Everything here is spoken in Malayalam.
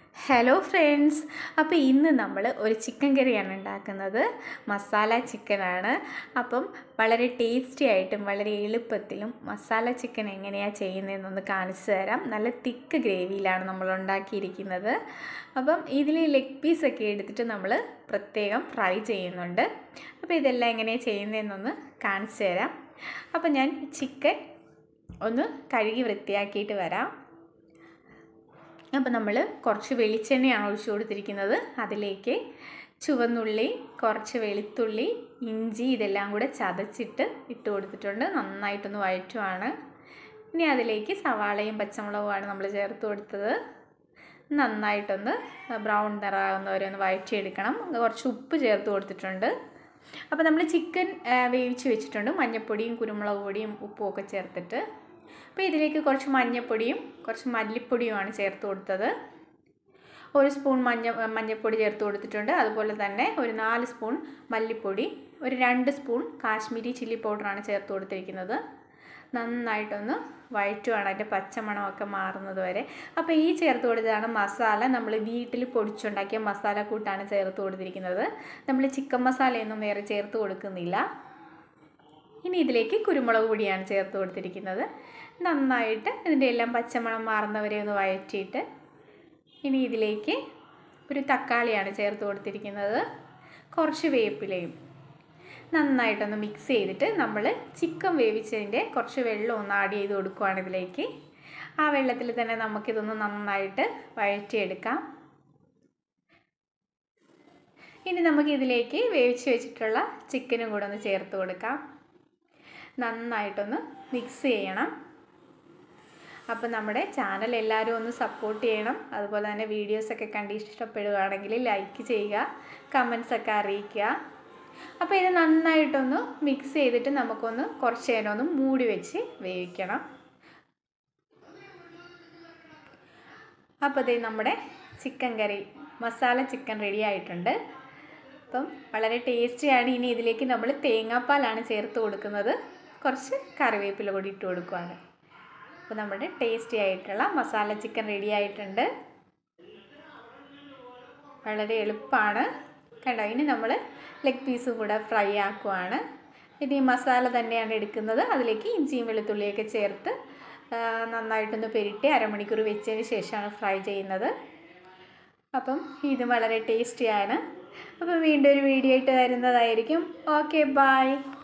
ഹലോ ഫ്രണ്ട്സ് അപ്പോൾ ഇന്ന് നമ്മൾ ഒരു ചിക്കൻ കറിയാണ് ഉണ്ടാക്കുന്നത് മസാല ചിക്കനാണ് അപ്പം വളരെ ടേസ്റ്റി ആയിട്ടും വളരെ എളുപ്പത്തിലും മസാല ചിക്കൻ എങ്ങനെയാണ് ചെയ്യുന്നതെന്നൊന്ന് കാണിച്ചു തരാം നല്ല തിക്ക് ഗ്രേവിയിലാണ് നമ്മൾ ഉണ്ടാക്കിയിരിക്കുന്നത് അപ്പം ഇതിൽ ലെഗ് പീസൊക്കെ എടുത്തിട്ട് നമ്മൾ പ്രത്യേകം ഫ്രൈ ചെയ്യുന്നുണ്ട് അപ്പോൾ ഇതെല്ലാം എങ്ങനെയാണ് ചെയ്യുന്നതെന്നൊന്ന് കാണിച്ചു തരാം അപ്പോൾ ഞാൻ ചിക്കൻ ഒന്ന് കഴുകി വൃത്തിയാക്കിയിട്ട് വരാം അപ്പോൾ നമ്മൾ കുറച്ച് വെളിച്ചെണ്ണയാണ് ഒഴിച്ചു കൊടുത്തിരിക്കുന്നത് അതിലേക്ക് ചുവന്നുള്ളി കുറച്ച് വെളുത്തുള്ളി ഇഞ്ചി ഇതെല്ലാം കൂടെ ചതച്ചിട്ട് ഇട്ട് കൊടുത്തിട്ടുണ്ട് നന്നായിട്ടൊന്ന് വഴറ്റുവാണ് ഇനി അതിലേക്ക് സവാളയും പച്ചമുളകുമാണ് നമ്മൾ ചേർത്ത് കൊടുത്തത് നന്നായിട്ടൊന്ന് ബ്രൗൺ നിറാകുന്നവരെ ഒന്ന് വഴറ്റിയെടുക്കണം കുറച്ച് ഉപ്പ് ചേർത്ത് കൊടുത്തിട്ടുണ്ട് അപ്പോൾ നമ്മൾ ചിക്കൻ വേവിച്ച് വെച്ചിട്ടുണ്ട് മഞ്ഞൾപ്പൊടിയും കുരുമുളക് പൊടിയും ഉപ്പും ഒക്കെ ചേർത്തിട്ട് അപ്പോൾ ഇതിലേക്ക് കുറച്ച് മഞ്ഞൾപ്പൊടിയും കുറച്ച് മല്ലിപ്പൊടിയുമാണ് ചേർത്ത് കൊടുത്തത് ഒരു സ്പൂൺ മഞ്ഞ മഞ്ഞൾപ്പൊടി ചേർത്ത് കൊടുത്തിട്ടുണ്ട് അതുപോലെ തന്നെ ഒരു നാല് സ്പൂൺ മല്ലിപ്പൊടി ഒരു രണ്ട് സ്പൂൺ കാശ്മീരി ചില്ലി പൗഡറാണ് ചേർത്ത് കൊടുത്തിരിക്കുന്നത് നന്നായിട്ടൊന്ന് വഴറ്റുവാണ് അതിൻ്റെ പച്ചമണമൊക്കെ മാറുന്നത് വരെ അപ്പോൾ ഈ ചേർത്ത് കൊടുത്തതാണ് മസാല നമ്മൾ വീട്ടിൽ പൊടിച്ചുണ്ടാക്കിയ മസാല കൂട്ടാണ് ചേർത്ത് കൊടുത്തിരിക്കുന്നത് നമ്മൾ ചിക്കൻ മസാലയൊന്നും വേറെ ചേർത്ത് കൊടുക്കുന്നില്ല ഇനി ഇതിലേക്ക് കുരുമുളക് പൊടിയാണ് ചേർത്ത് കൊടുത്തിരിക്കുന്നത് നന്നായിട്ട് ഇതിൻ്റെ എല്ലാം പച്ചമണം മാറുന്നവരെ ഒന്ന് വഴറ്റിയിട്ട് ഇനി ഇതിലേക്ക് ഒരു തക്കാളിയാണ് ചേർത്ത് കൊടുത്തിരിക്കുന്നത് കുറച്ച് വേപ്പിലയും നന്നായിട്ടൊന്ന് മിക്സ് ചെയ്തിട്ട് നമ്മൾ ചിക്കൻ വേവിച്ചതിൻ്റെ കുറച്ച് വെള്ളം ഒന്ന് ആഡ് ചെയ്ത് കൊടുക്കുവാണ് ഇതിലേക്ക് ആ വെള്ളത്തിൽ തന്നെ നമുക്കിതൊന്ന് നന്നായിട്ട് വഴറ്റിയെടുക്കാം ഇനി നമുക്ക് ഇതിലേക്ക് വേവിച്ച് വെച്ചിട്ടുള്ള ചിക്കനും കൂടെ ഒന്ന് ചേർത്ത് കൊടുക്കാം നന്നായിട്ടൊന്ന് മിക്സ് ചെയ്യണം അപ്പോൾ നമ്മുടെ ചാനൽ എല്ലാവരും ഒന്ന് സപ്പോർട്ട് ചെയ്യണം അതുപോലെ തന്നെ വീഡിയോസൊക്കെ കണ്ട് ഇഷ്ടപ്പെടുകയാണെങ്കിൽ ലൈക്ക് ചെയ്യുക കമൻസൊക്കെ അറിയിക്കുക അപ്പോൾ ഇത് നന്നായിട്ടൊന്ന് മിക്സ് ചെയ്തിട്ട് നമുക്കൊന്ന് കുറച്ച് നേരം ഒന്ന് മൂടി വെച്ച് വേവിക്കണം അപ്പോൾ ഇത് നമ്മുടെ chicken curry masala chicken ready ആയിട്ടുണ്ട് അപ്പം വളരെ ടേസ്റ്റിയാണ് ഇനി ഇതിലേക്ക് നമ്മൾ തേങ്ങാപ്പാലാണ് ചേർത്ത് കൊടുക്കുന്നത് കുറച്ച് കറിവേപ്പില കൂടി ഇട്ട് കൊടുക്കുവാണ് അപ്പോൾ നമ്മുടെ ടേസ്റ്റി ആയിട്ടുള്ള മസാല ചിക്കൻ റെഡി ആയിട്ടുണ്ട് വളരെ എളുപ്പമാണ് കണ്ടോ ഇനി നമ്മൾ ലെഗ് പീസും കൂടെ ഫ്രൈ ആക്കുവാണ് ഇത് ഈ മസാല തന്നെയാണ് എടുക്കുന്നത് അതിലേക്ക് ഇഞ്ചിയും വെളുത്തുള്ളിയൊക്കെ ചേർത്ത് നന്നായിട്ടൊന്ന് പെരിട്ടി അരമണിക്കൂർ വെച്ചതിന് ശേഷമാണ് ഫ്രൈ ചെയ്യുന്നത് അപ്പം ഇത് വളരെ ടേസ്റ്റിയാണ് അപ്പോൾ വീണ്ടും ഒരു വീഡിയോ ആയിട്ട് വരുന്നതായിരിക്കും ഓക്കെ ബായ്